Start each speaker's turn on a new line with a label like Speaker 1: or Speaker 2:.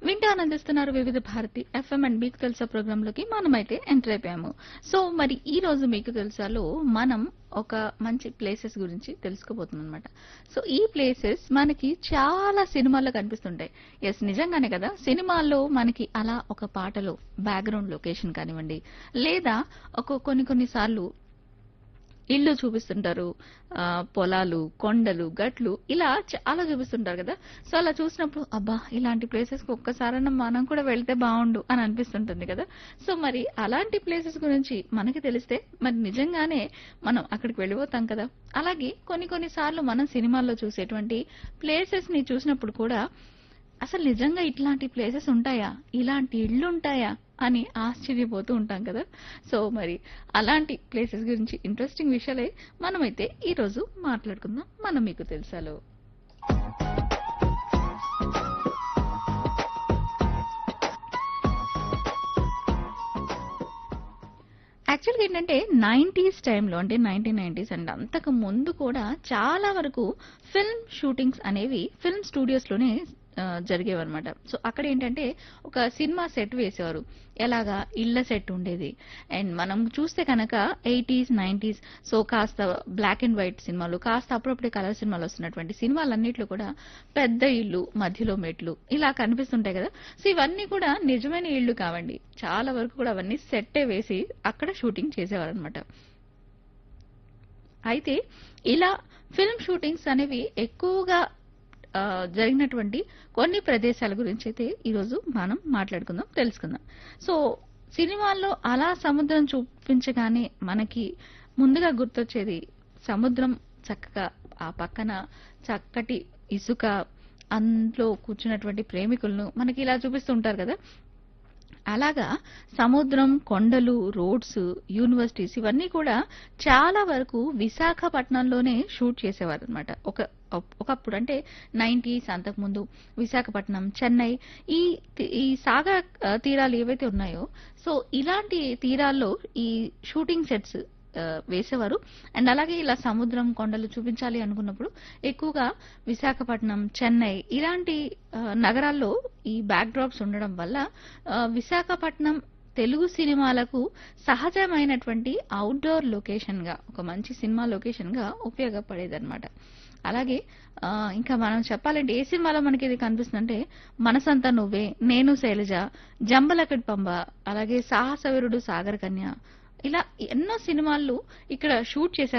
Speaker 1: వింటూ ఆనందిస్తున్నారు వివిధ భారతి ఎఫ్ఎం అండ్ మీకు తెలుసా ప్రోగ్రామ్ లోకి మనమైతే ఎంటర్ అయిపోయాము సో మరి ఈ రోజు మీకు తెలుసాలో మనం ఒక మంచి ప్లేసెస్ గురించి తెలుసుకోబోతున్నాం అనమాట సో ఈ ప్లేసెస్ మనకి చాలా సినిమాల్లో కనిపిస్తుంటాయి ఎస్ నిజంగానే కదా సినిమాల్లో మనకి అలా ఒక పాటలో బ్యాక్గ్రౌండ్ లొకేషన్ కానివ్వండి లేదా ఒక కొన్ని కొన్ని సార్లు ఇల్లు చూపిస్తుంటారు ఆ, పొలాలు కొండలు గట్లు ఇలా చాలా చూపిస్తుంటారు కదా సో అలా చూసినప్పుడు అబ్బా ఇలాంటి ప్లేసెస్ కి ఒక్కసారైనా మనం కూడా వెళ్తే బాగుండు అని అనిపిస్తుంటుంది కదా సో మరి అలాంటి ప్లేసెస్ గురించి మనకి తెలిస్తే మరి నిజంగానే మనం అక్కడికి వెళ్ళిపోతాం కదా అలాగే కొన్ని కొన్ని సార్లు మనం సినిమాల్లో చూసేటువంటి ప్లేసెస్ ని చూసినప్పుడు కూడా అసలు నిజంగా ఇట్లాంటి ప్లేసెస్ ఉంటాయా ఇలాంటి ఇళ్ళు ఉంటాయా అని ఆశ్చర్యపోతూ ఉంటాం కదా సో మరి అలాంటి ప్లేసెస్ గురించి ఇంట్రెస్టింగ్ విషయాలే మనమైతే ఈ రోజు మాట్లాడుకుందాం మనం మీకు తెలుసాలో యాక్చువల్గా ఏంటంటే నైంటీస్ టైంలో అంటే నైన్టీన్ నైన్టీస్ అండ్ అంతకు ముందు కూడా చాలా వరకు ఫిల్మ్ షూటింగ్స్ అనేవి ఫిల్మ్ స్టూడియోస్లోనే జరిగేవన్నమాట సో అక్కడ ఏంటంటే ఒక సినిమా సెట్ వేసేవారు ఎలాగా ఇళ్ల సెట్ ఉండేది అండ్ మనం చూస్తే కనుక ఎయిటీస్ నైన్టీస్ సో కాస్త బ్లాక్ అండ్ వైట్ సినిమాలు కాస్త అప్పుడప్పుడే కలర్ సినిమాలు వస్తున్నటువంటి సినిమాలన్నిట్లో కూడా పెద్ద ఇల్లు మధ్యలో మెట్లు ఇలా కనిపిస్తుంటాయి కదా సో ఇవన్నీ కూడా నిజమైన ఇళ్ళు కావండి చాలా వరకు కూడా అవన్నీ సెట్టే వేసి అక్కడ షూటింగ్ చేసేవారు అనమాట అయితే ఇలా ఫిల్మ్ షూటింగ్స్ అనేవి ఎక్కువగా ఆ, జరిగినటువంటి కొన్ని ప్రదేశాల గురించి అయితే ఈరోజు మనం మాట్లాడుకుందాం తెలుసుకుందాం సో సినిమాల్లో అలా సముద్రం చూపించగానే మనకి ముందుగా గుర్తొచ్చేది సముద్రం చక్కగా ఆ పక్కన చక్కటి ఇసుక అందులో కూర్చున్నటువంటి ప్రేమికులను మనకి ఇలా చూపిస్తుంటారు కదా అలాగా సముద్రం కొండలు రోడ్స్ యూనివర్సిటీస్ ఇవన్నీ కూడా చాలా వరకు విశాఖపట్నంలోనే షూట్ చేసేవారు అనమాట ఒక ఒకప్పుడు అంటే నైన్టీస్ అంతకుముందు విశాఖపట్నం చెన్నై ఈ తి- ఈ సాగర ఆ, తీరాలు ఏవైతే ఉన్నాయో సో ఇలాంటి తీరాల్లో ఈ షూటింగ్ సెట్స్ ఆ, వేసేవారు అండ్ అలాగే ఇలా సముద్రం కొండలు చూపించాలి అనుకున్నప్పుడు ఎక్కువగా విశాఖపట్నం చెన్నై ఇలాంటి ఆ, నగరాల్లో ఈ బ్యాక్ డ్రాప్స్ ఉండడం వల్ల ఆ, విశాఖపట్నం తెలుగు సినిమాలకు సహజమైనటువంటి అవుట్డోర్ లొకేషన్ గా ఒక మంచి సినిమా లొకేషన్ గా ఉపయోగపడేదన్నమాట అలాగే ఆ, ఇంకా మనం చెప్పాలంటే ఏ సినిమాలో మనకి ఇది కనిపిస్తుందంటే మనసంతా నువ్వే నేను శైలజ జంబలకడి పంబ అలాగే సాహసవీరుడు సాగర కన్య ఇలా ఎన్నో సినిమాలు ఇక్కడ షూట్ చేశారు